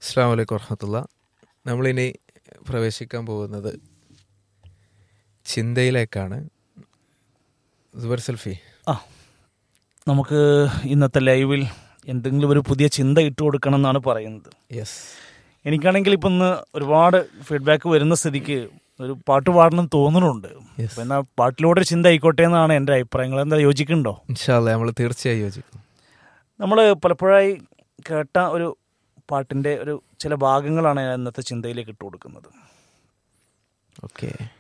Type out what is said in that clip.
അസ്സാം വലൈക്കും വർഹമത്തുള്ള നമ്മളിനി പ്രവേശിക്കാൻ പോകുന്നത് ചിന്തയിലേക്കാണ് സുബർ സെൽഫി ആ നമുക്ക് ഇന്നത്തെ ലൈവിൽ എന്തെങ്കിലും ഒരു പുതിയ ചിന്ത ഇട്ട് കൊടുക്കണം എന്നാണ് പറയുന്നത് യെസ് എനിക്കാണെങ്കിൽ ഇപ്പം ഇന്ന് ഒരുപാട് ഫീഡ്ബാക്ക് വരുന്ന സ്ഥിതിക്ക് ഒരു പാട്ട് പാടണം തോന്നുന്നുണ്ട് യെസ് അപ്പം എന്നാൽ പാട്ടിലൂടെ ഒരു ചിന്ത ആയിക്കോട്ടെ എന്നാണ് എൻ്റെ അഭിപ്രായങ്ങൾ എന്താ യോജിക്കുന്നുണ്ടോ ഇൻഷാല്ല നമ്മൾ തീർച്ചയായും യോജിക്കും നമ്മൾ പലപ്പോഴായി കേട്ട ഒരു പാട്ടിൻ്റെ ഒരു ചില ഭാഗങ്ങളാണ് ഞാൻ ഇന്നത്തെ ചിന്തയിലേക്ക് ഇട്ട് കൊടുക്കുന്നത് ഓക്കെ